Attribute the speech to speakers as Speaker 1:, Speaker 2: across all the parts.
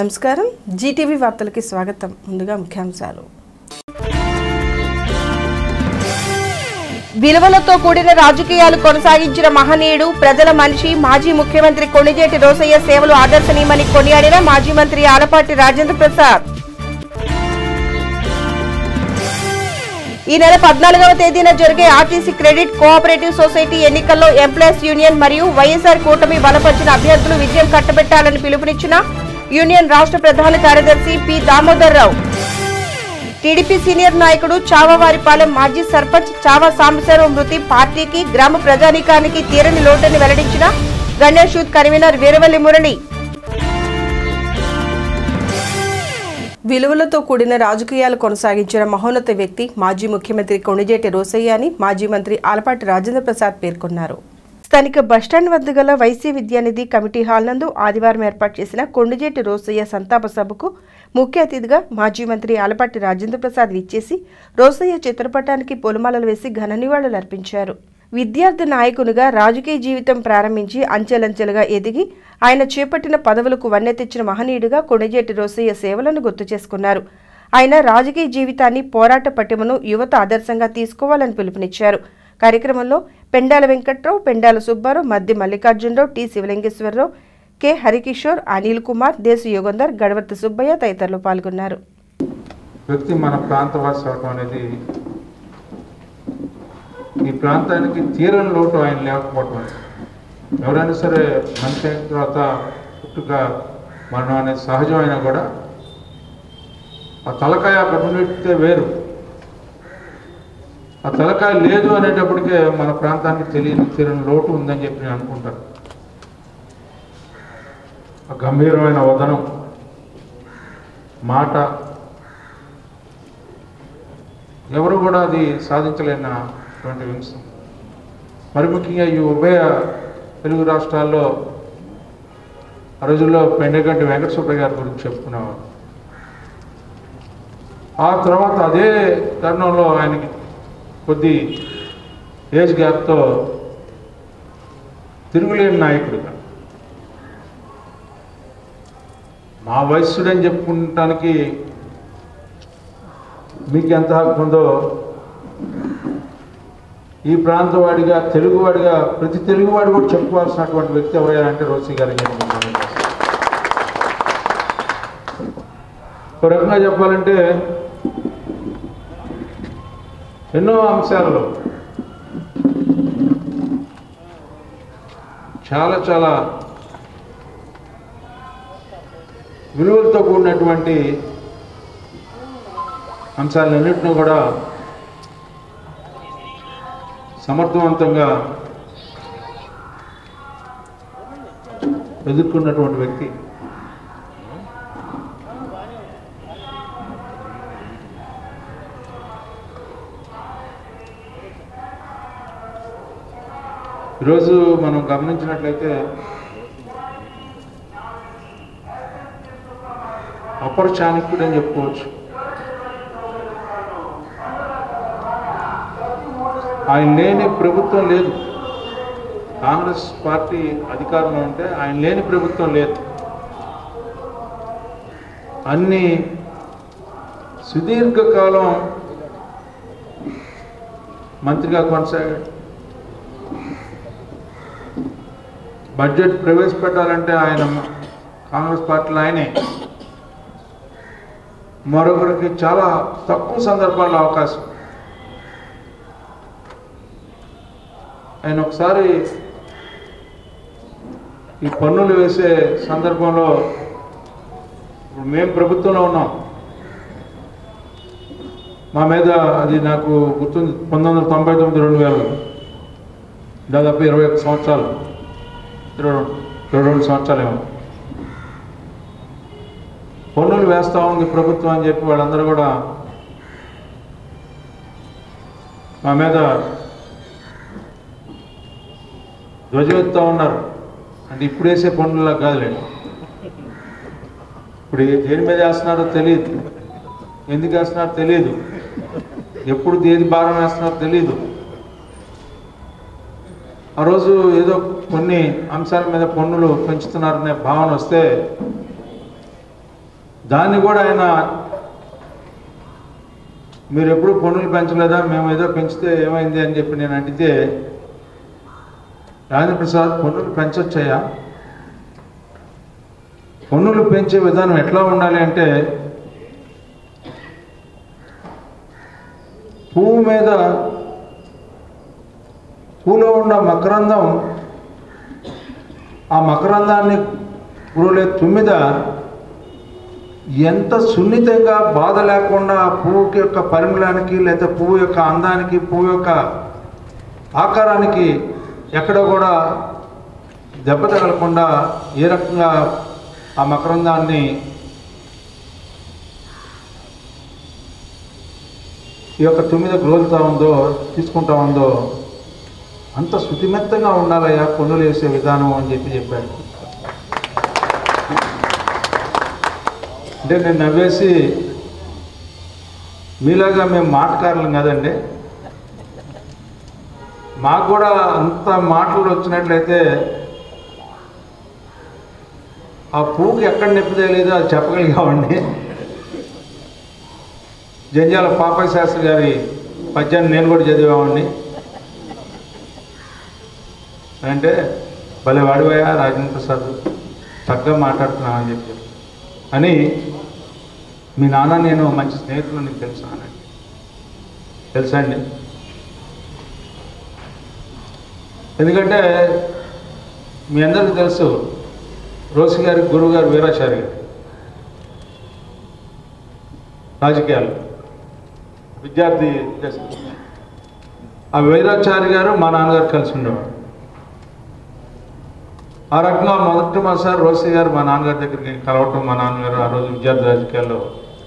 Speaker 1: నమస్కారం జీటీవీ వార్తలకి స్వాగతం ముందుగా ముఖ్యాంశాలు
Speaker 2: విలువలతో కూడిన రాజకీయాలు కొనసాగించిన మహనీయుడు ప్రజల మనిషి మాజీ ముఖ్యమంత్రి కొణిజేటి రోసయ్య సేవలు ఆదర్శనీయమని కొనియాడిన మాజీ మంత్రి ఆలపాటి రాజేంద్ర ప్రసాద్ ఈ నెల పద్నాలుగవ తేదీన జరిగే ఆర్టీసీ క్రెడిట్ కోఆపరేటివ్ సొసైటీ ఎన్నికల్లో ఎంప్లాయీస్ యూనియన్ మరియు వైఎస్ఆర్ కూటమి బలపరిచిన అభ్యర్థులు విజయం కట్టబెట్టాలని పిలుపునిచ్చిన యూనియన్ రాష్ట్ర ప్రధాన కార్యదర్శి P Damodar Rao TDP senior నాయకుడు చావవారిపాలెం మాజీ సర్పంచ్ చావా సాంబశివరావు మృతి పార్టీకి గ్రామ ప్రజానీకానికి తీరని లోటని వెల్లడించిన గణేష్ యూత్ కన్వీనర్ వీరవల్లి మురళి
Speaker 1: విలువలతో కూడిన రాజకీయాలు కొనసాగించిన మహోన్నత వ్యక్తి మాజీ ముఖ్యమంత్రి కొణిజేటి రోసయ్య అని మాజీ మంత్రి ఆలపాటి రాజేంద్ర ప్రసాద్ పేర్కొన్నారు స్థానిక బస్టాండ్ వద్ద గల వైసీ విద్యానిధి కమిటీ హాల్ నందు ఆదివారం ఏర్పాటు చేసిన కొండజేటి రోసయ్య సంతాప సభకు ముఖ్య అతిథిగా మాజీ మంత్రి ఆలపాటి రాజేంద్ర ప్రసాద్ విచ్చేసి రోసయ్య చిత్రపటానికి పొలమాలలు వేసి ఘన నివాళులు అర్పించారు విద్యార్థి నాయకునిగా రాజకీయ జీవితం ప్రారంభించి అంచెలంచెలుగా ఎదిగి ఆయన చేపట్టిన పదవులకు వన్నె తెచ్చిన మహనీయుడిగా కొణిజేటి రోసయ్య సేవలను గుర్తు చేసుకున్నారు ఆయన రాజకీయ జీవితాన్ని పోరాట పటిమను యువత ఆదర్శంగా తీసుకోవాలని పిలుపునిచ్చారు కార్యక్రమంలో పెండాల వెంకట్రావు పెండాల సుబ్బారావు మద్ది మల్లికార్జునరావు టి శివలింగేశ్వరరావు కె హరికిషోర్ అనిల్ కుమార్ దేశ యోగందర్ గడవర్తి సుబ్బయ్య తదితరులు పాల్గొన్నారు
Speaker 3: వ్యక్తి మన ప్రాంతవాసి అవటం అనేది ఈ ప్రాంతానికి తీరని లోటు ఆయన లేకపోవటం ఎవరైనా సరే మనిషి అయిన తర్వాత పుట్టుక మరణం అనేది సహజమైనా కూడా ఆ తలకాయ అక్కడ ఉండితే వేరు ఆ తలకాయ లేదు అనేటప్పటికే మన ప్రాంతానికి తెలియని తీరని లోటు ఉందని చెప్పి నేను అనుకుంటాను ఆ గంభీరమైన వదనం మాట ఎవరు కూడా అది సాధించలేనటువంటి అంశం మరి ముఖ్యంగా ఈ ఉభయ తెలుగు రాష్ట్రాల్లో ఆ రోజుల్లో పెండగంటి వెంకట సుబ్బయ్య గారి గురించి చెప్పుకునేవారు ఆ తర్వాత అదే తరుణంలో ఆయనకి కొద్ది ఏజ్ గ్యాప్తో తిరుగులేని నాయకుడిగా మా వయస్సుడని చెప్పుకుంటానికి మీకు ఎంత హక్కు ఉందో ఈ ప్రాంతవాడిగా తెలుగువాడిగా ప్రతి తెలుగువాడు కూడా చెప్పుకోవాల్సినటువంటి వ్యక్తి ఎవరైనా అంటే రోసి గారు అని చెప్పి నేను మనవి చేస్తాను. ఒక రకంగా చెప్పాలంటే ఎన్నో అంశాలలో చాలా చాలా విలువలతో కూడినటువంటి అంశాలన్నింటినీ కూడా సమర్థవంతంగా ఎదుర్కొన్నటువంటి వ్యక్తి ఈరోజు మనం గమనించినట్లయితే అపర చాణక్యుడు అని చెప్పుకోవచ్చు ఆయన లేని ప్రభుత్వం లేదు కాంగ్రెస్ పార్టీ అధికారంలో ఉంటే ఆయన లేని ప్రభుత్వం లేదు అన్ని సుదీర్ఘకాలం మంత్రిగా కొనసాగాడు బడ్జెట్ ప్రవేశపెట్టాలంటే ఆయన కాంగ్రెస్ పార్టీలో ఆయనే మరొకరికి చాలా తక్కువ సందర్భాల్లో అవకాశం ఆయన ఒకసారి ఈ పన్నులు వేసే సందర్భంలో ఇప్పుడు మేము ప్రభుత్వంలో ఉన్నాం మా మీద అది నాకు గుర్తుంది పంతొమ్మిది వందల తొంభై తొమ్మిది రెండు వేలు దాదాపు ఇరవై ఒక్క సంవత్సరాలు ఇరవై రెండు ఇరవై రెండు సంవత్సరాలేమో పన్నులు వేస్తూ ఉంది ప్రభుత్వం అని చెప్పి వాళ్ళందరూ కూడా మా మీద ధ్వజమెత్తుతూ ఉన్నారు అంటే ఇప్పుడు వేసే పనుల్లో కాదులేండి ఇప్పుడు ఏ- దేని మీద వేస్తున్నారో తెలియదు ఎందుకు వేస్తున్నారో తెలియదు ఎప్పుడు ఏది భారం వేస్తున్నారో తెలియదు ఆ రోజు ఏదో కొన్ని అంశాల మీద పన్నులు పెంచుతున్నారనే భావన వస్తే దాన్ని కూడా ఆయన మీరు ఎప్పుడు పన్నులు పెంచలేదా మేము ఏదో పెంచితే ఏమైంది అని చెప్పి నేను అడిగితే రాజేంద్ర ప్రసాద్ పన్నులు పెంచొచ్చాయా పన్నులు పెంచే విధానం ఎట్లా ఉండాలి అంటే పువ్వు మీద పూలో ఉన్న మకరందం ఆ మకరందాన్ని పురులే తుమ్మిద ఎంత సున్నితంగా బాధ లేకుండా ఆ పువ్వుకి యొక్క పరిమళానికి లేదా పువ్వు యొక్క అందానికి పువ్వు యొక్క ఆకారానికి ఎక్కడ కూడా దెబ్బ తగలకుండా ఏ రకంగా ఆ మకరందాన్ని ఈ యొక్క తొమ్మిది గ్రోలుతా ఉందో తీసుకుంటా ఉందో అంత శుతిమెత్తగా ఉండాలయ్యా పనులు వేసే విధానం అని చెప్పి చెప్పాడు అంటే నేను నవ్వేసి మీలాగా మేము మాటకారులం కదండి మాకు కూడా అంత మాటలు వచ్చినట్లయితే ఆ పువ్వుకి ఎక్కడ నొప్పి తెలియదో అది చెప్పగలిగామండి జంజాల పాపయ్య శాస్త్రి గారి పద్యాన్ని నేను కూడా చదివామండి అంటే భలే వాడివయ్యా రాజేంద్ర ప్రసాద్ చక్కగా మాట్లాడుతున్నామని చెప్పి అని మీ నాన్న నేను మంచి స్నేహితులు నీకు తెలుసా అని తెలుసా అండి ఎందుకంటే మీ అందరికీ తెలుసు రోసి గారి గురువు గారు వీరాచారి గారు రాజకీయాలు విద్యార్థి దశ. ఆ వీరాచారి గారు మా నాన్నగారు కలిసి ఉండేవాడు ఆ రకంగా మొదటిసారి రోసి గారు మా నాన్నగారి దగ్గరికి కలవటం మా నాన్నగారు ఆ రోజు విద్యార్థి రాజకీయాల్లో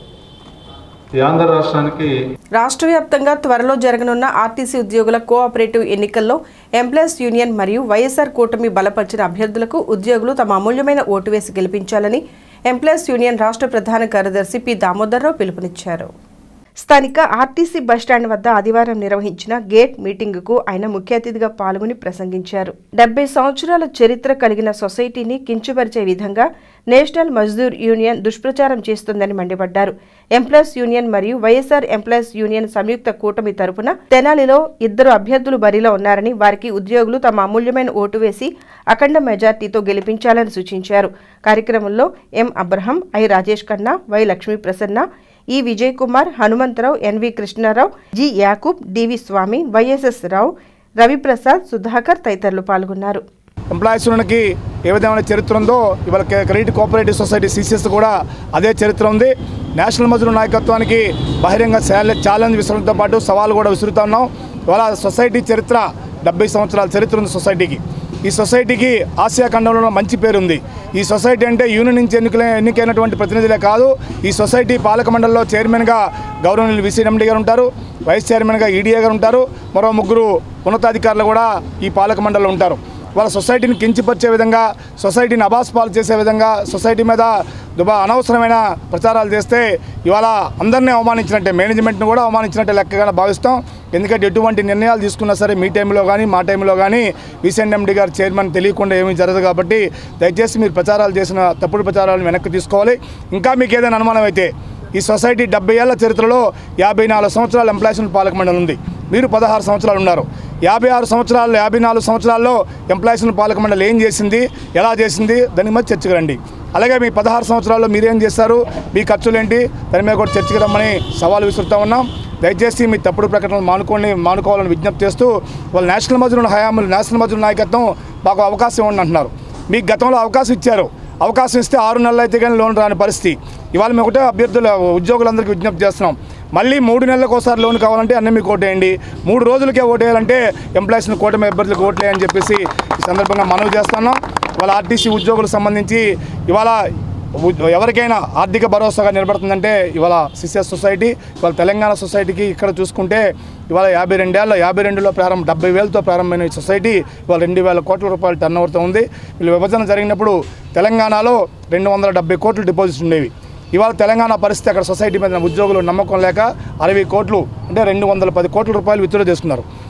Speaker 3: ఈ ఆంధ్ర రాష్ట్రానికి
Speaker 1: రాష్ట్ర వ్యాప్తంగా త్వరలో జరగనున్న ఆర్టీసీ ఉద్యోగుల కోఆపరేటివ్ ఎన్నికల్లో ఎంప్లాయీస్ యూనియన్ మరియు వైఎస్ఆర్ కూటమి బలపరిచిన అభ్యర్థులకు ఉద్యోగులు తమ అమూల్యమైన ఓటు వేసి గెలిపించాలని ఎంప్లాయీస్ యూనియన్ రాష్ట్ర ప్రధాన కార్యదర్శి పి దామోదర్రావు పిలుపునిచ్చారు స్థానిక ఆర్టీసీ బస్టాండ్ వద్ద ఆదివారం నిర్వహించిన గేట్ మీటింగుకు ఆయన ముఖ్య అతిథిగా పాల్గొని ప్రసంగించారు డెబ్బై సంవత్సరాల చరిత్ర కలిగిన సొసైటీని కించుపరిచే విధంగా నేషనల్ మజ్దూర్ యూనియన్ దుష్ప్రచారం చేస్తుందని మండిపడ్డారు ఎంప్లాయీస్ యూనియన్ మరియు వైఎస్ఆర్ ఎంప్లాయీస్ యూనియన్ సంయుక్త కూటమి తరపున తెనాలిలో ఇద్దరు అభ్యర్థులు బరిలో ఉన్నారని వారికి ఉద్యోగులు తమ అమూల్యమైన ఓటు వేసి అఖండ మెజార్టీతో గెలిపించాలని సూచించారు కార్యక్రమంలో M Abraham I Rajesh Khanna Y Lakshmi Prasanna E Vijay Kumar Hanumantharao NV Krishnarao G Yakub DV Swamy YSS Rao Raviprasad Sudhakar తదితరులు పాల్గొన్నారు
Speaker 4: ఎంప్లాయీస్ యూనియన్కి ఏ విధమైన చరిత్ర ఉందో ఇవాళ కే- క్రెడిట్ కోఆపరేటివ్ సొసైటీ సిసిఎస్ కూడా అదే చరిత్ర ఉంది నేషనల్ మజ్దూర్ నాయకత్వానికి బహిరంగ ఛాలె- ఛాలెంజ్ విసరడంతో పాటు సవాలు కూడా విసురుతా ఉన్నాం ఇవాళ సొసైటీ చరిత్ర డెబ్బై సంవత్సరాల చరిత్ర ఉంది సొసైటీకి ఈ సొసైటీకి ఆసియా ఖండంలో మంచి పేరు ఉంది ఈ సొసైటీ అంటే యూనియన్ నుంచి ఎన్నికలే ఎన్నికైనటువంటి ప్రతినిధులే కాదు ఈ సొసైటీ పాలక మండలిలో చైర్మన్గా గౌరవనీయులు విసిఎండి గారు ఉంటారు వైస్ చైర్మన్గా ఈడీఏ గారు ఉంటారు మరో ముగ్గురు ఉన్నతాధికారులు కూడా ఈ పాలక మండలిలో ఉంటారు వాళ్ళ సొసైటీని కించిపరిచే విధంగా సొసైటీని అబాస్పాలు చేసే విధంగా సొసైటీ మీద దుబా అనవసరమైన ప్రచారాలు చేస్తే ఇవాళ అందరినీ అవమానించినట్టే మేనేజ్మెంట్ని కూడా అవమానించినట్టే లెక్కగా భావిస్తాం ఎందుకంటే ఎటువంటి నిర్ణయాలు తీసుకున్నా సరే మీ టైంలో కానీ మా టైంలో కానీ విసిఎన్ఎండి గారు చైర్మన్ తెలియకుండా ఏమీ జరగదు కాబట్టి దయచేసి మీరు ప్రచారాలు చేసిన తప్పుడు ప్రచారాలను వెనక్కి తీసుకోవాలి ఇంకా మీకు ఏదైనా అనుమానం అయితే ఈ సొసైటీ డెబ్బై ఏళ్ల చరిత్రలో యాభై నాలుగు సంవత్సరాల ఎంప్లాయీస్ పాలక మండలి ఉంది మీరు పదహారు సంవత్సరాలు ఉన్నారు యాభై ఆరు సంవత్సరాలు యాభై నాలుగు సంవత్సరాల్లో ఎంప్లాయీస్ పాలక మండలి ఏం చేసింది ఎలా చేసింది దాని మీద చర్చకు రండి అలాగే మీ పదహారు సంవత్సరాల్లో మీరేం చేస్తారు మీ ఖర్చులేంటి దాని మీద కూడా చర్చకు రమ్మని సవాల్ విసురుతా ఉన్నాం దయచేసి మీ తప్పుడు ప్రకటనలు మానుకోండి మానుకోవాలని విజ్ఞప్తి చేస్తూ వాళ్ళ నేషనల్ మజ్దూర్ హయాములు నేషనల్ మజ్దూర్ నాయకత్వం మాకు అవకాశం ఇవ్వండి అంటున్నారు మీకు గతంలో అవకాశం ఇచ్చారు అవకాశం ఇస్తే ఆరు నెలలు అయితే కానీ లోన్ రాని పరిస్థితి ఇవాళ మేము ఒకటే అభ్యర్థుల ఉద్యోగులందరికీ విజ్ఞప్తి చేస్తున్నాం మళ్ళీ మూడు నెలలకు ఒకసారి లోన్ కావాలంటే అన్నీ మీకు ఓటేయండి మూడు రోజులకే ఓటేయాలంటే ఎంప్లాయీస్ని కూటమి అభ్యర్థులకు ఓట్లేయని చెప్పేసి ఈ సందర్భంగా మనవి చేస్తున్నాం ఇవాళ ఆర్టీసీ ఉద్యోగులకు సంబంధించి ఇవాళ ఉ- ఎవరికైనా ఆర్థిక భరోసాగా నిలబడుతుందంటే ఇవాళ సిసిఎస్ సొసైటీ ఇవాళ తెలంగాణ సొసైటీకి ఇక్కడ చూసుకుంటే ఇవాళ యాభై రెండేళ్ళ యాభై రెండులో ప్రారంభం డెబ్బై వేలతో ప్రారంభమైన ఈ సొసైటీ ఇవాళ రెండు వేల కోట్ల రూపాయల టర్న్ ఓవర్తో ఉంది వీళ్ళు విభజన జరిగినప్పుడు తెలంగాణలో రెండు వందల డెబ్బై కోట్లు డిపాజిట్స్ ఉండేవి ఇవాళ తెలంగాణ పరిస్థితి అక్కడ సొసైటీ మీద ఉద్యోగులు నమ్మకం లేక అరవై కోట్లు అంటే రెండు వందల పది కోట్ల రూపాయలు విత్డ్రా చేసుకున్నారు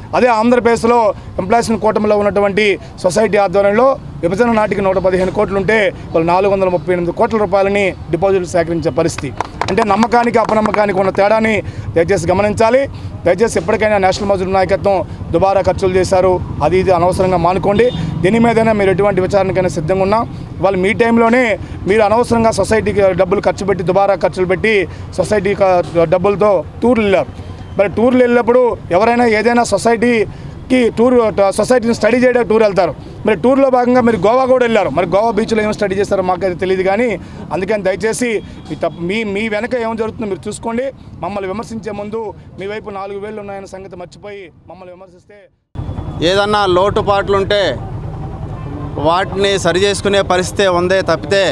Speaker 4: అదే ఆంధ్రప్రదేశ్లో ఎంప్లాయీస్ కూటమిలో ఉన్నటువంటి సొసైటీ ఆధ్వర్యంలో విభజన నాటికి నూట పదిహేను కోట్లు ఉంటే వాళ్ళు నాలుగు వందల ముప్పై ఎనిమిది కోట్ల రూపాయలని డిపాజిట్లు సేకరించే పరిస్థితి అంటే నమ్మకానికి అపనమ్మకానికి ఉన్న తేడాని దయచేసి గమనించాలి దయచేసి ఎప్పటికైనా నేషనల్ మజూర్ నాయకత్వం దుబారా ఖర్చులు చేశారు అది ఇది అనవసరంగా మానుకోండి దీని మీదైనా మీరు ఎటువంటి విచారణకైనా సిద్ధంగా ఉన్నాం వాళ్ళు మీ టైంలోనే మీరు అనవసరంగా సొసైటీకి డబ్బులు ఖర్చు పెట్టి దుబారా ఖర్చులు పెట్టి సొసైటీ క- డబ్బులతో టూర్లు వెళ్ళారు మరి టూర్లు వెళ్ళినప్పుడు ఎవరైనా ఏదైనా సొసైటీకి టూర్ సొసైటీని స్టడీ చేయడానికి టూర్ వెళ్తారు మరి టూర్లో భాగంగా మీరు గోవా కూడా వెళ్ళారు మరి గోవా బీచ్లో ఏం స్టడీ చేస్తారో మాకైతే తెలియదు కానీ అందుకని దయచేసి మీ తప్పు మీ మీ వెనక ఏం జరుగుతుందో మీరు చూసుకోండి మమ్మల్ని విమర్శించే ముందు మీ వైపు నాలుగు వేలు ఉన్నాయన్న సంగతి మర్చిపోయి మమ్మల్ని విమర్శిస్తే
Speaker 5: ఏదన్నా లోటుపాట్లుంటే వాటిని సరి చేసుకునే పరిస్థితి ఉందే తప్పితే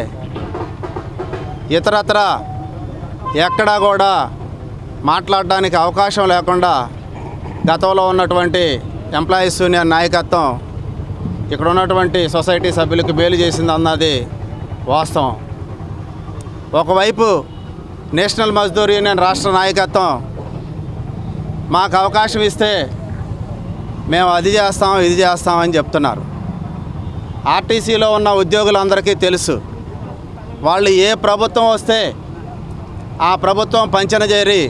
Speaker 5: ఇతరత్ర ఎక్కడా కూడా మాట్లాడడానికి అవకాశం లేకుండా గతంలో ఉన్నటువంటి ఎంప్లాయీస్ యూనియన్ నాయకత్వం ఇక్కడ ఉన్నటువంటి సొసైటీ సభ్యులకు మేలు చేసింది అన్నది వాస్తవం ఒకవైపు నేషనల్ మజ్దూర్ యూనియన్ రాష్ట్ర నాయకత్వం మాకు అవకాశం ఇస్తే మేము అది చేస్తాం ఇది చేస్తాం అని చెప్తున్నారు ఆర్టీసీలో ఉన్న ఉద్యోగులందరికీ తెలుసు వాళ్ళు ఏ ప్రభుత్వం వస్తే ఆ ప్రభుత్వం పంచన చేరి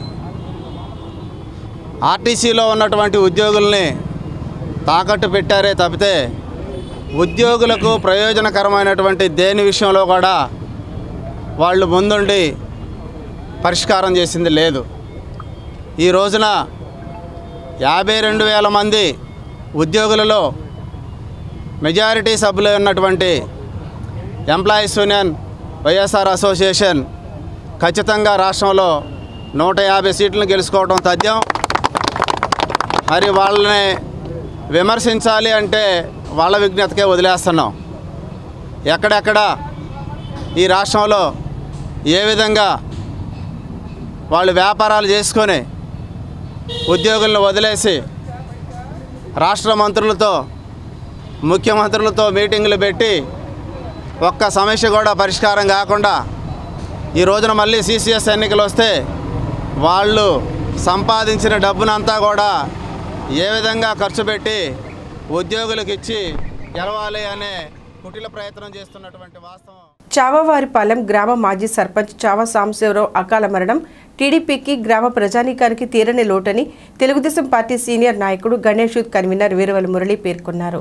Speaker 5: ఆర్టీసీలో ఉన్నటువంటి ఉద్యోగుల్ని తాకట్టు పెట్టారే తప్పితే ఉద్యోగులకు ప్రయోజనకరమైనటువంటి దేని విషయంలో కూడా వాళ్ళు ముందుండి పరిష్కారం చేసింది లేదు ఈ రోజున యాభై రెండు వేల మంది ఉద్యోగులలో మెజారిటీ సభ్యులు ఉన్నటువంటి ఎంప్లాయీస్ యూనియన్ వైఎస్ఆర్ అసోసియేషన్ ఖచ్చితంగా రాష్ట్రంలో నూట యాభై సీట్లను గెలుచుకోవడం తథ్యం మరి వాళ్ళని విమర్శించాలి అంటే వాళ్ళ విజ్ఞతకే వదిలేస్తున్నాం ఎక్కడెక్కడ ఈ రాష్ట్రంలో ఏ విధంగా వాళ్ళు వ్యాపారాలు చేసుకొని ఉద్యోగులను వదిలేసి రాష్ట్ర మంత్రులతో ముఖ్యమంత్రులతో మీటింగులు పెట్టి ఒక్క సమస్య కూడా పరిష్కారం కాకుండా ఈ రోజున మళ్ళీ సిసిఎస్ ఎన్నికలు వస్తే వాళ్ళు సంపాదించిన డబ్బునంతా కూడా ఏ విధంగా ఖర్చు పెట్టి ఉద్యోగులకు ఇచ్చి గెలవాలి అనే కుటిల ప్రయత్నం చేస్తున్నటువంటి వాస్తవం
Speaker 1: చావవారిపాలెం గ్రామ మాజీ సర్పంచ్ చావా సాంబశివరావు అకాల మరణం టీడీపీకి గ్రామ ప్రజానీకానికి తీరని లోటని తెలుగుదేశం పార్టీ సీనియర్ నాయకుడు గణేష్ యూత్ కన్వీనర్ వీరవల్ మురళి పేర్కొన్నారు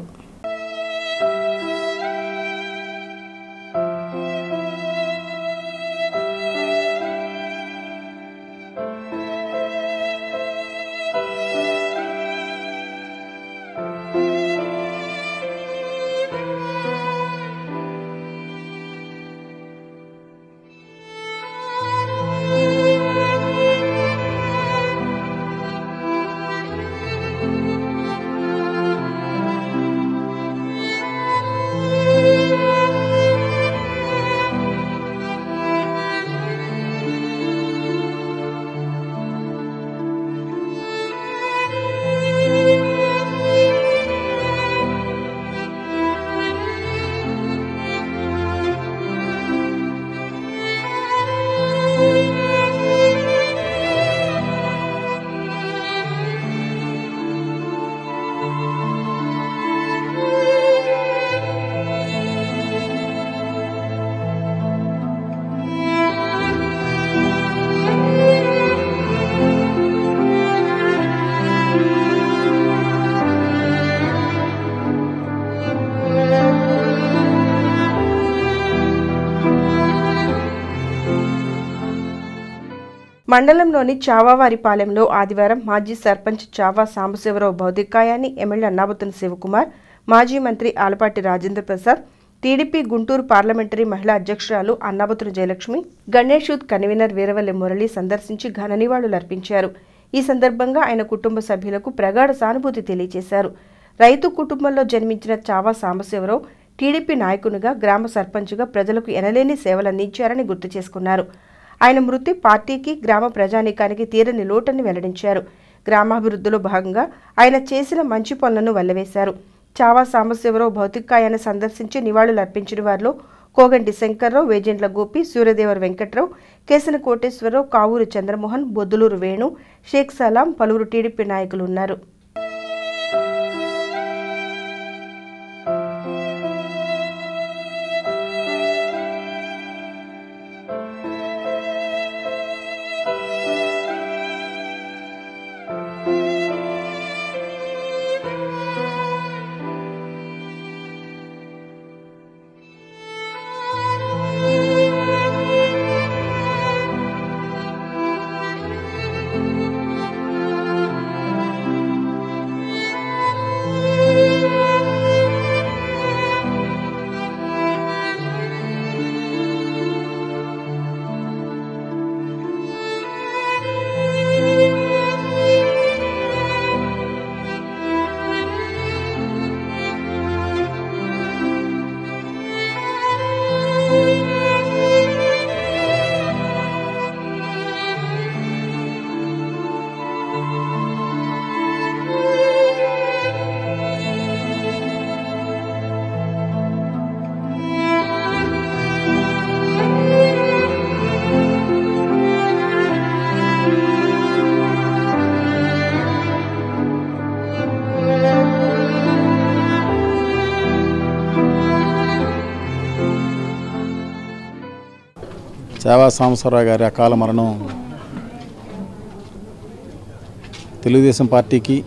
Speaker 1: మండలంలోని చావావారిపాలెంలో ఆదివారం మాజీ సర్పంచ్ చావా సాంబశివరావు భౌతికాయాన్ని ఎమ్మెల్యే అన్నాబతుని శివకుమార్ మాజీ మంత్రి ఆలపాటి రాజేంద్ర ప్రసాద్ టీడీపీ గుంటూరు పార్లమెంటరీ మహిళా అధ్యక్షురాలు అన్నాబతుని జయలక్ష్మి గణేష్ యూత్ కన్వీనర్ వీరవల్లి మురళి సందర్శించి ఘన నివాళులర్పించారు ఈ సందర్భంగా ఆయన కుటుంబ సభ్యులకు ప్రగాఢ సానుభూతి తెలియజేశారు రైతు కుటుంబంలో జన్మించిన చావా సాంబశివరావు టీడీపీ నాయకునిగా గ్రామ సర్పంచ్గా ప్రజలకు ఎనలేని సేవలందించారని గుర్తు చేసుకున్నారు ఆయన మృతి పార్టీకి గ్రామ ప్రజానీకానికి తీరని లోటని వెల్లడించారు గ్రామాభివృద్ధిలో భాగంగా ఆయన చేసిన మంచి పనులను వెల్లవేశారు చావా సాంబశివరావు భౌతికాయాన్ని సందర్శించి నివాళులర్పించిన వారిలో కోగంటి శంకర్రావు వేజెంట్ల గోపి సూర్యదేవర వెంకట్రావు కేసన కోటేశ్వరరావు కావూరు చంద్రమోహన్ బొద్దులూరు వేణు షేక్ సలాం పలువురు టీడీపీ నాయకులు ఉన్నారు
Speaker 6: సేవా సాంబశివరావు గారి అకాల మరణం తెలుగుదేశం పార్టీకి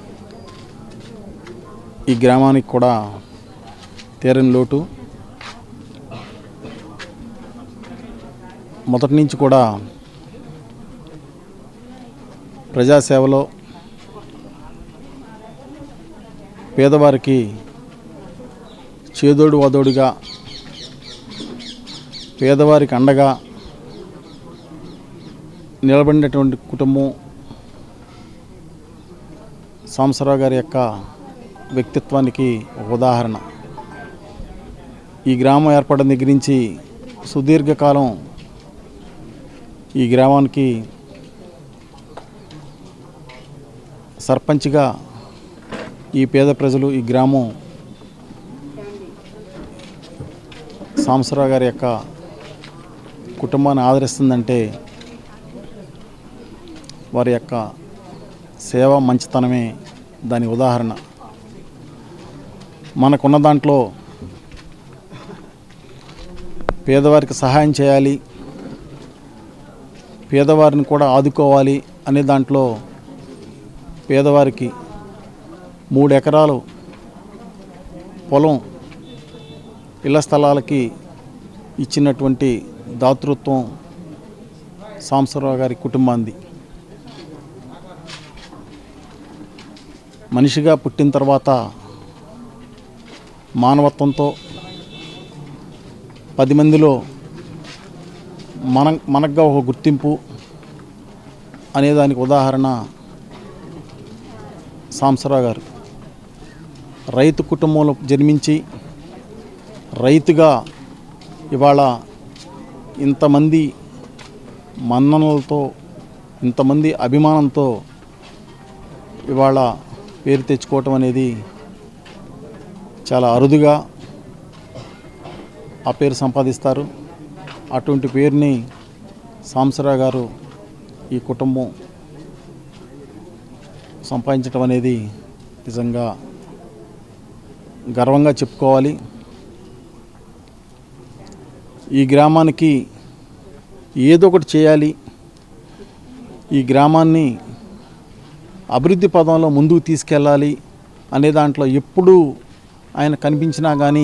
Speaker 6: ఈ గ్రామానికి కూడా తీరని లోటు మొదటి నుంచి కూడా ప్రజాసేవలో పేదవారికి చేదోడు వదోడుగా పేదవారికి అండగా నిలబడినటువంటి కుటుంబం సాంసరావు గారి యొక్క వ్యక్తిత్వానికి ఒక ఉదాహరణ ఈ గ్రామం ఏర్పడిన దగ్గర నుంచి సుదీర్ఘకాలం ఈ గ్రామానికి సర్పంచ్గా ఈ పేద ప్రజలు ఈ గ్రామం సాంసరావు గారి యొక్క కుటుంబాన్ని ఆదరిస్తుందంటే వారి యొక్క సేవ మంచితనమే దాని ఉదాహరణ మనకున్న దాంట్లో పేదవారికి సహాయం చేయాలి పేదవారిని కూడా ఆదుకోవాలి అనే దాంట్లో పేదవారికి మూడు ఎకరాలు పొలం ఇళ్ల స్థలాలకి ఇచ్చినటువంటి దాతృత్వం సాంబశివరావు గారి కుటుంబాంది మనిషిగా పుట్టిన తర్వాత మానవత్వంతో పది మందిలో మన మనకుగా ఒక గుర్తింపు అనేదానికి ఉదాహరణ సాంబశివరావు గారు రైతు కుటుంబంలో జన్మించి రైతుగా ఇవాళ ఇంతమంది మన్ననలతో ఇంతమంది అభిమానంతో ఇవాళ పేరు తెచ్చుకోవటం అనేది చాలా అరుదుగా ఆ పేరు సంపాదిస్తారు అటువంటి పేరుని సాంసరావు గారు ఈ కుటుంబం సంపాదించడం అనేది నిజంగా గర్వంగా చెప్పుకోవాలి ఈ గ్రామానికి ఏదో ఒకటి చేయాలి ఈ గ్రామాన్ని అభివృద్ధి పదంలో ముందుకు తీసుకెళ్ళాలి అనే దాంట్లో ఎప్పుడూ ఆయన కనిపించినా కానీ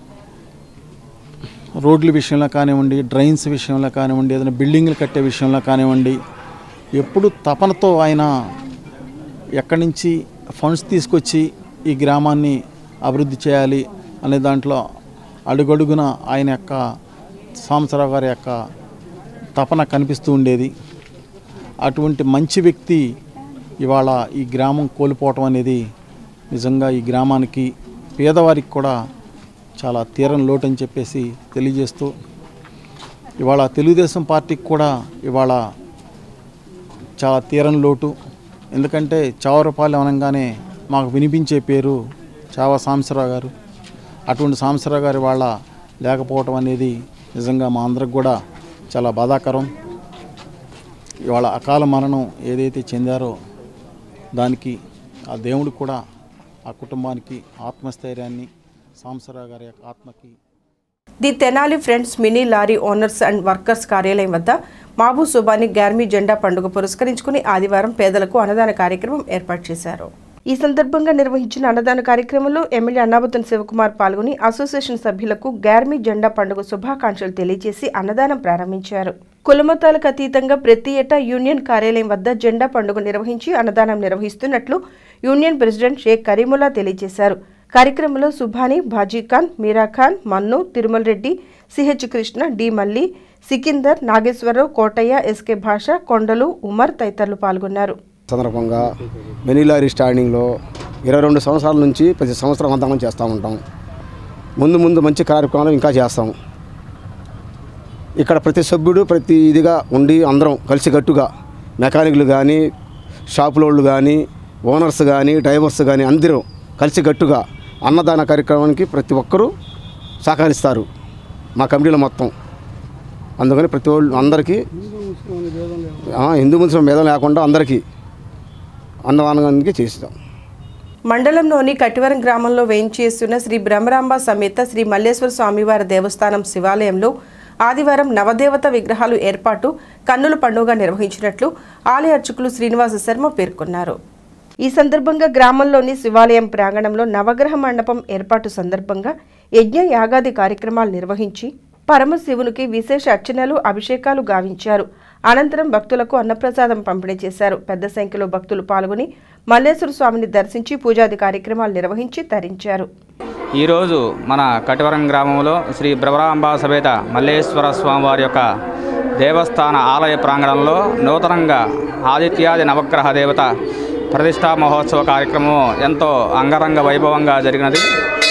Speaker 6: రోడ్ల విషయంలో కానివ్వండి డ్రైన్స్ విషయంలో కానివ్వండి ఏదైనా బిల్డింగ్లు కట్టే విషయంలో కానివ్వండి ఎప్పుడు తపనతో ఆయన ఎక్కడి నుంచి ఫండ్స్ తీసుకొచ్చి ఈ గ్రామాన్ని అభివృద్ధి చేయాలి అనే దాంట్లో అడుగడుగున ఆయన యొక్క సాంబశివరావు గారి యొక్క తపన కనిపిస్తూ ఉండేది అటువంటి మంచి వ్యక్తి ఇవాళ ఈ గ్రామం కోల్పోవటం అనేది నిజంగా ఈ గ్రామానికి పేదవారికి కూడా చాలా తీరం లోటు అని చెప్పేసి తెలియజేస్తూ ఇవాళ తెలుగుదేశం పార్టీకి కూడా ఇవాళ చాలా తీరం లోటు ఎందుకంటే చావరపాలెం అనగానే మాకు వినిపించే పేరు చావా సాంబశివరావు గారు అటువంటి సాంబశివరావు గారి వాళ్ళ లేకపోవటం అనేది నిజంగా మా అందరికి కూడా చాలా బాధాకరం ఇవాళ అకాల మరణం ఏదైతే చెందారో దానికి ఆ దేవుడు కూడా ఆ కుటుంబానికి ఆత్మస్థైర్యాన్ని సాంబశివరావు గారి యొక్క ఆత్మకి
Speaker 1: the Tenali friends mini lorry owners and workers కార్యాలయం వద్ద మాబూ సుబాని గార్మీ జెండా పండుగ పురస్కరించుకుని ఆదివారం పేదలకు అన్నదాన కార్యక్రమం ఏర్పాటు చేశారు ఈ సందర్భంగా నిర్వహించిన అన్నదాన కార్యక్రమంలో ఎమ్మెల్యే అన్నాబుతన్ శివకుమార్ పాల్గొని అసోసియేషన్ సభ్యులకు గార్మీ జెండా పండుగ శుభాకాంక్షలు తెలియజేసి అన్నదానం ప్రారంభించారు కులమతాలకు అతీతంగా ప్రతి ఏటా యూనియన్ కార్యాలయం వద్ద జెండా పండుగ నిర్వహించి అన్నదానం నిర్వహిస్తున్నట్లు యూనియన్ ప్రెసిడెంట్ షేక్ కరీముల్లా తెలియజేశారు కార్యక్రమంలో Subhani Bajikhan Meerakhan Mannu Tirumala Reddy CH Krishna D Malli Sikandar Nageswararao Kotaiah SK Basha Kondalu Umar తదితరులు పాల్గొన్నారు
Speaker 7: సందర్భంగా మెనీలారీ స్టాండింగ్లో ఇరవై రెండు సంవత్సరాల నుంచి ప్రతి సంవత్సరం అంతకం చేస్తూ ఉంటాం ముందు ముందు మంచి కార్యక్రమాలు ఇంకా చేస్తాం ఇక్కడ ప్రతి సభ్యుడు ప్రతి ఇదిగా ఉండి అందరం కలిసికట్టుగా మెకానిక్లు కానీ షాపులోళ్ళు కానీ ఓనర్స్ కానీ డ్రైవర్స్ కానీ అందరూ కలిసికట్టుగా అన్నదాన కార్యక్రమానికి ప్రతి ఒక్కరూ సహకరిస్తారు మా కమిటీలో మొత్తం అందుకని ప్రతి వాళ్ళు అందరికీ ఆ, హిందూ ముస్లిం భేదం లేకుండా అందరికీ అన్నదానానికి చేస్తాం
Speaker 1: మండలంలోని కటివరం గ్రామంలో వేయించేస్తున్న శ్రీ బ్రహ్మరాంబ సమేత శ్రీ మల్లేశ్వర స్వామివారి దేవస్థానం శివాలయంలో ఆదివారం నవదేవత విగ్రహాలు ఏర్పాటు కన్నుల పండుగ నిర్వహించినట్లు ఆలయ అర్చకులు శ్రీనివాస శర్మ పేర్కొన్నారు ఈ సందర్భంగా గ్రామంలోని శివాలయం ప్రాంగణంలో నవగ్రహ మండపం ఏర్పాటు సందర్భంగా యజ్ఞ యాగాది కార్యక్రమాలు నిర్వహించి పరమశివునికి విశేష అర్చనలు అభిషేకాలు గావించారు అనంతరం భక్తులకు అన్నప్రసాదం పంపిణీ చేశారు పెద్ద సంఖ్యలో భక్తులు పాల్గొని మల్లేశ్వర స్వామిని దర్శించి పూజాది కార్యక్రమాలు నిర్వహించి తరించారు
Speaker 8: ఈరోజు మన కటివరం గ్రామంలో శ్రీ భ్రవరాంబా సమేత మల్లేశ్వర స్వామివారి యొక్క దేవస్థాన ఆలయ ప్రాంగణంలో నూతనంగా ఆదిత్యాది నవగ్రహ దేవత ప్రతిష్టా మహోత్సవ కార్యక్రమం ఎంతో అంగరంగ వైభవంగా జరిగినది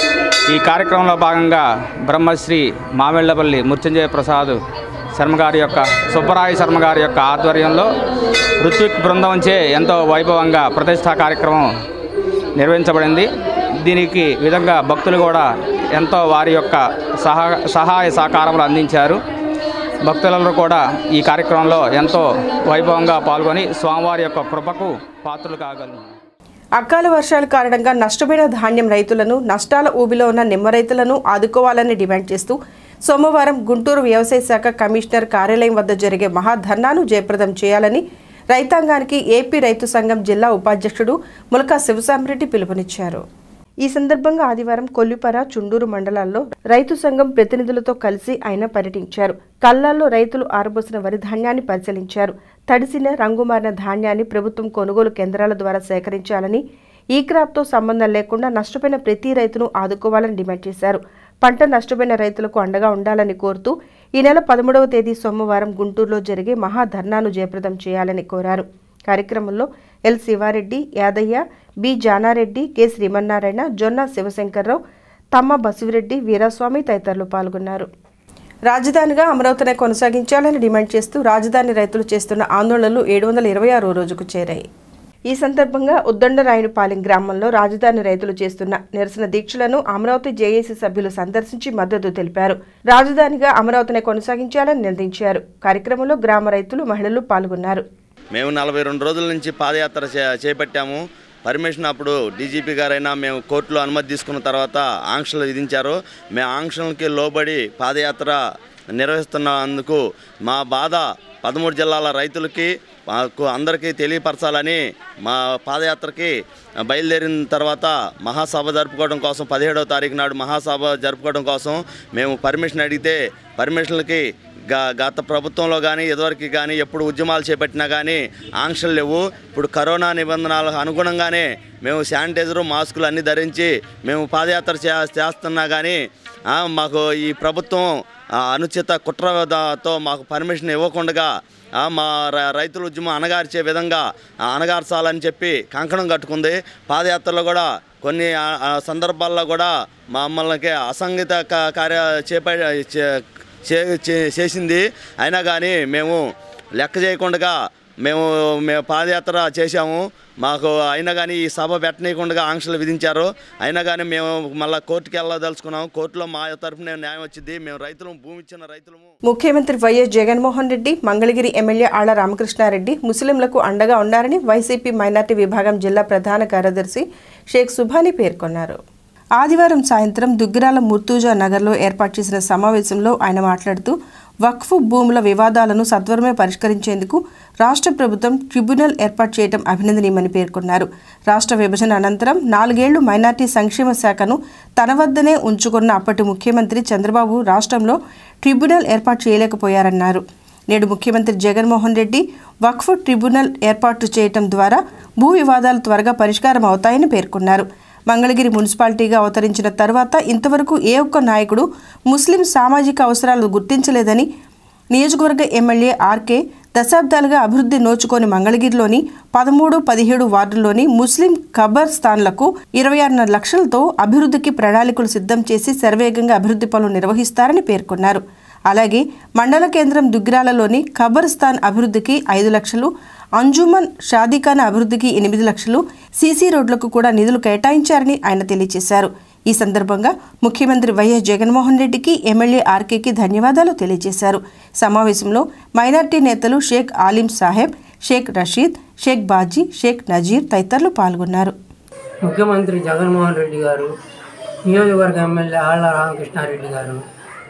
Speaker 8: ఈ కార్యక్రమంలో భాగంగా బ్రహ్మశ్రీ మామిళ్లపల్లి మృత్యుంజయ ప్రసాద్ శర్మ గారి యొక్క సుబ్బరాయ శర్మ గారి యొక్క ఆధ్వర్యంలో ఋత్విక్ బృందంచే ఎంతో వైభవంగా ప్రతిష్టా కార్యక్రమం నిర్వహించబడింది దీనికి విధంగా భక్తులు కూడా ఎంతో వారి యొక్క సహా సహాయ సహకారములు అందించారు భక్తులందరూ కూడా ఈ కార్యక్రమంలో ఎంతో వైభవంగా పాల్గొని స్వామివారి యొక్క కృపకు పాత్రలు కాగలరు
Speaker 1: అకాల వర్షాల కారణంగా నష్టపోయిన ధాన్యం రైతులను నష్టాల ఊబిలో ఉన్న నిమ్మ రైతులను ఆదుకోవాలని డిమాండ్ చేస్తూ సోమవారం గుంటూరు వ్యవసాయ శాఖ కమిషనర్ కార్యాలయం వద్ద జరిగే మహాధర్నాను జయప్రదం చేయాలని రైతాంగానికి ఏపీ రైతు సంఘం జిల్లా ఉపాధ్యక్షుడు ములకా శివసామిరెడ్డి పిలుపునిచ్చారు ఈ సందర్భంగా ఆదివారం కొల్లిపర చుండూరు మండలాల్లో రైతు సంఘం ప్రతినిధులతో కలిసి ఆయన పర్యటించారు కల్లాల్లో రైతులు ఆరబోసిన వరి ధాన్యాన్ని పరిశీలించారు తడిసిన రంగుమారిన ధాన్యాన్ని ప్రభుత్వం కొనుగోలు కేంద్రాల ద్వారా సేకరించాలని ఈ క్రాప్తో సంబంధం లేకుండా నష్టపోయిన ప్రతి రైతును ఆదుకోవాలని డిమాండ్ చేశారు పంట నష్టపోయిన రైతులకు అండగా ఉండాలని కోరుతూ ఈ నెల పదమూడవ తేదీ సోమవారం గుంటూరులో జరిగే మహాధర్నాను జయప్రదం చేయాలని కోరారు కార్యక్రమంలో L Sivareddy Yadaiah B Janareddy K Srimannarayana Jonna Sivasankarrao తమ్మ Basivireddy Veeraswamy తదితరులు పాల్గొన్నారు రాజధానిగా అమరావతినే కొనసాగించాలని డిమాండ్ చేస్తూ రాజధాని రైతులు చేస్తున్న ఆందోళనలు ఏడు వందల ఇరవై ఆరో రోజుకు చేరాయి ఈ సందర్భంగా ఉద్దండరాయునిపాలెం గ్రామంలో రాజధాని రైతులు చేస్తున్న నిరసన దీక్షలను అమరావతి జేఏసీ సభ్యులు సందర్శించి మద్దతు తెలిపారు రాజధానిగా అమరావతిని కొనసాగించాలని నిర్ణయించారు కార్యక్రమంలో గ్రామ రైతులు మహిళలు పాల్గొన్నారు
Speaker 9: మేము నలభై రెండు రోజుల నుంచి పాదయాత్ర చే- చేపట్టాము పర్మిషన్ అప్పుడు డీజీపీ గారైనా మేము కోర్టులో అనుమతి తీసుకున్న తర్వాత ఆంక్షలు విధించారు మేము ఆంక్షలకి లోబడి పాదయాత్ర నిర్వహిస్తున్నందుకు మా బాధ పదమూడు జిల్లాల రైతులకి మాకు అందరికీ తెలియపరచాలని మా పాదయాత్రకి బయలుదేరిన తర్వాత మహాసభ జరుపుకోవడం కోసం పదిహేడవ తారీఖు నాడు మహాసభ జరుపుకోవడం కోసం మేము పర్మిషన్ అడిగితే పర్మిషన్లకి గా గత ప్రభుత్వంలో కానీ ఇదివరకు కానీ ఎప్పుడు ఉద్యమాలు చేపట్టినా కానీ ఆంక్షలు లేవు ఇప్పుడు కరోనా నిబంధనలకు అనుగుణంగానే మేము శానిటైజరు మాస్కులు అన్నీ ధరించి మేము పాదయాత్ర చే చేస్తున్నా కానీ ఆ, మాకు ఈ ప్రభుత్వం ఆ, అనుచిత కుట్రతో మాకు పర్మిషన్ ఇవ్వకుండా ఆ, మా ర- రైతుల ఉద్యమం అణగార్చే విధంగా ఆ, అణగార్చాలని చెప్పి కంకణం కట్టుకుంది పాదయాత్రలో కూడా కొన్ని ఆ, ఆ సందర్భాల్లో కూడా మమ్మల్ని అసంగీత క- కార్య చేప చే- చే- చే- చేసింది అయినా కానీ మేము లెక్క చేయకుండా మేము మేము పాదయాత్ర చేశాము మాకు అయినా కానీ ఈ సభ పెట్టనీయకుండా ఆంక్షలు విధించారు అయినా కానీ మేము మళ్ళీ కోర్టుకి వెళ్ళదలుచుకున్నాము కోర్టులో మా తరఫున న్యాయం వచ్చింది మేము రైతులు భూమి ఇచ్చిన రైతులము
Speaker 1: ముఖ్యమంత్రి వైఎస్ జగన్మోహన్ రెడ్డి మంగళగిరి ఎమ్మెల్యే ఆళ్ల రామకృష్ణారెడ్డి ముస్లింలకు అండగా ఉన్నారని వైసీపీ మైనార్టీ విభాగం జిల్లా ప్రధాన కార్యదర్శి షేక్ సుభాని పేర్కొన్నారు ఆదివారం సాయంత్రం దుగ్గిరాల ముర్తూజా నగర్లో ఏర్పాటు చేసిన సమావేశంలో ఆయన మాట్లాడుతూ వక్ఫ్ భూముల వివాదాలను సత్వరమే పరిష్కరించేందుకు రాష్ట్ర ప్రభుత్వం ట్రిబ్యునల్ ఏర్పాటు చేయడం అభినందనీయమని పేర్కొన్నారు రాష్ట్ర విభజన అనంతరం నాలుగేళ్లు మైనార్టీ సంక్షేమ శాఖను తన వద్దనే ఉంచుకున్న అప్పటి ముఖ్యమంత్రి చంద్రబాబు రాష్ట్రంలో ట్రిబ్యునల్ ఏర్పాటు చేయలేకపోయారన్నారు నేడు ముఖ్యమంత్రి జగన్మోహన్ రెడ్డి వక్ఫ్ ట్రిబ్యునల్ ఏర్పాటు చేయటం ద్వారా భూ వివాదాలు త్వరగా పరిష్కారం అవుతాయని పేర్కొన్నారు మంగళగిరి మున్సిపాలిటీగా అవతరించిన తర్వాత ఇంతవరకు ఏ ఒక్క నాయకుడు ముస్లిం సామాజిక అవసరాలు గుర్తించలేదని నియోజకవర్గ ఎమ్మెల్యే ఆర్కే దశాబ్దాలుగా అభివృద్ధి నోచుకొని మంగళగిరిలోని పదమూడు పదిహేడు వార్డుల్లోని ముస్లిం ఖబర్ స్థాన్లకు ఇరవై ఆరున్నర లక్షలతో అభివృద్ధికి ప్రణాళికలు సిద్ధం చేసి శరవేగంగా అభివృద్ధి పనులు నిర్వహిస్తారని పేర్కొన్నారు అలాగే మండల కేంద్రం దుగ్గిరాలలోని ఖబర్స్థాన్ అభివృద్ధికి ఐదు లక్షలు అంజుమన్ షాదీఖానా అభివృద్ధికి ఎనిమిది లక్షలు సీసీ రోడ్లకు కూడా నిధులు కేటాయించారని ఆయన తెలియజేశారు ఈ సందర్భంగా ముఖ్యమంత్రి వైఎస్ జగన్మోహన్ రెడ్డికి ఎమ్మెల్యే ఆర్కేకి ధన్యవాదాలు తెలియజేశారు సమావేశంలో మైనార్టీ నేతలు షేక్ ఆలిం సాహెబ్ షేక్ రషీద్ షేక్ బాజీ షేక్ నజీర్ తదితరులు పాల్గొన్నారు
Speaker 10: ముఖ్యమంత్రి జగన్మోహన్ రెడ్డి గారు నియోజకవర్గ ఎమ్మెల్యే ఆళ్ల రామకృష్ణారెడ్డి గారు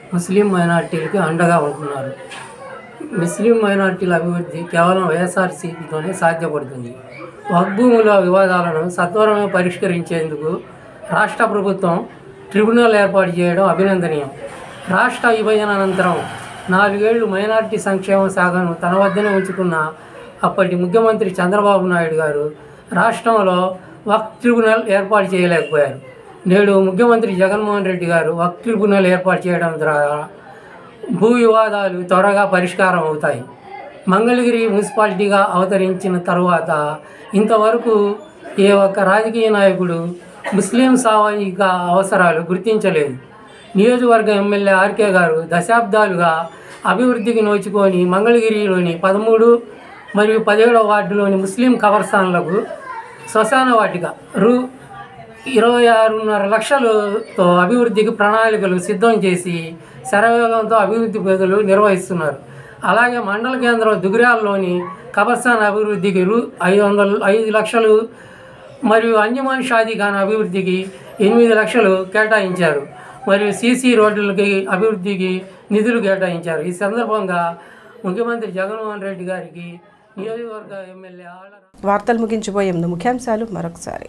Speaker 10: ముస్లిం మైనార్టీలకి అండగా ఉంటున్నారు ముస్లిం మైనార్టీల అభివృద్ధి కేవలం వైఎస్ఆర్సీపీతోనే సాధ్యపడుతుంది వగ్భూముల వివాదాలను సత్వరమే పరిష్కరించేందుకు రాష్ట్ర ప్రభుత్వం ట్రిబ్యునల్ ఏర్పాటు చేయడం అభినందనీయం రాష్ట్ర విభజన అనంతరం నాలుగేళ్లు మైనారిటీ సంక్షేమ శాఖను తన వద్దనే ఉంచుకున్న అప్పటి ముఖ్యమంత్రి చంద్రబాబు నాయుడు గారు రాష్ట్రంలో వక్ ట్రిబ్యునల్ ఏర్పాటు చేయలేకపోయారు నేడు ముఖ్యమంత్రి జగన్మోహన్ రెడ్డి గారు వక్ ట్రిబ్యునల్ ఏర్పాటు చేయడం ద్వారా భూ వివాదాలు త్వరగా పరిష్కారం అవుతాయి మంగళగిరి మున్సిపాలిటీగా అవతరించిన తరువాత ఇంతవరకు ఏ ఒక్క రాజకీయ నాయకుడు ముస్లిం సామాజిక అవసరాలు గుర్తించలేదు నియోజకవర్గ ఎమ్మెల్యే ఆర్కే గారు దశాబ్దాలుగా అభివృద్ధికి నోచుకొని మంగళగిరిలోని పదమూడు మరియు పదిహేడవ వార్డులోని ముస్లిం కబర్స్థాన్లకు శ్మశాన వాటిక రూ ఇరవై ఆరున్నర లక్షలతో అభివృద్ధికి ప్రణాళికలు సిద్ధం చేసి శరవేగంతో అభివృద్ధి పనులు నిర్వహిస్తున్నారు అలాగే మండల కేంద్రం దుగురాల్లోని కబర్స్థాన్ అభివృద్ధికి రూ ఐదు వందల ఐదు లక్షలు మరియు అంజమాన్ షాదీఖాన్ అభివృద్ధికి ఎనిమిది లక్షలు కేటాయించారు మరియు సీసీ రోడ్లకి అభివృద్ధికి నిధులు కేటాయించారు ఈ సందర్భంగా ముఖ్యమంత్రి జగన్మోహన్ రెడ్డి గారికి నియోజకవర్గ ఎమ్మెల్యే ఆళ్ళ
Speaker 1: వార్తలు ముగించిపోయే ముందు ముఖ్యాంశాలు మరొకసారి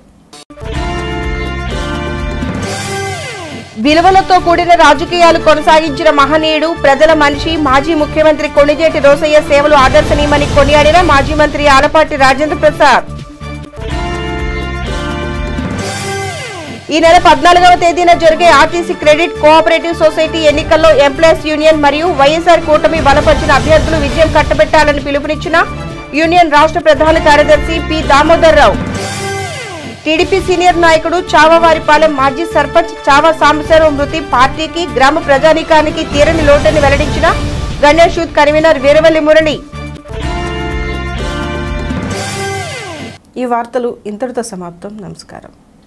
Speaker 2: విలువలతో కూడిన రాజకీయాలు కొనసాగించిన మహనీయుడు ప్రజల మనిషి మాజీ ముఖ్యమంత్రి కొణిజేటి రోసయ్య సేవలు ఆదర్శనీయమని కొనియాడిన మాజీ మంత్రి ఆలపాటి రాజేంద్ర ప్రసాద్ ఈ నెల పద్నాలుగవ తేదీన జరిగే ఆర్టీసీ క్రెడిట్ కోఆపరేటివ్ సొసైటీ ఎన్నికల్లో ఎంప్లాయీస్ యూనియన్ మరియు వైఎస్ఆర్ కూటమి బలపరిచిన అభ్యర్థులు విజయం కట్టబెట్టాలని పిలుపునిచ్చిన యూనియన్ రాష్ట్ర ప్రధాన కార్యదర్శి P Damodar Rao TDP senior నాయకుడు చావవారిపాలెం మాజీ సర్పంచ్ చావా సాంబశివరావు మృతి పార్టీకి గ్రామ ప్రజానీకానికి తీరని లోటని వెల్లడించిన గణేష్ యూత్ కన్వీనర్ వీరవల్లి మురళి
Speaker 1: ఈ వార్తలు ఇంతటితో సమాప్తం నమస్కారం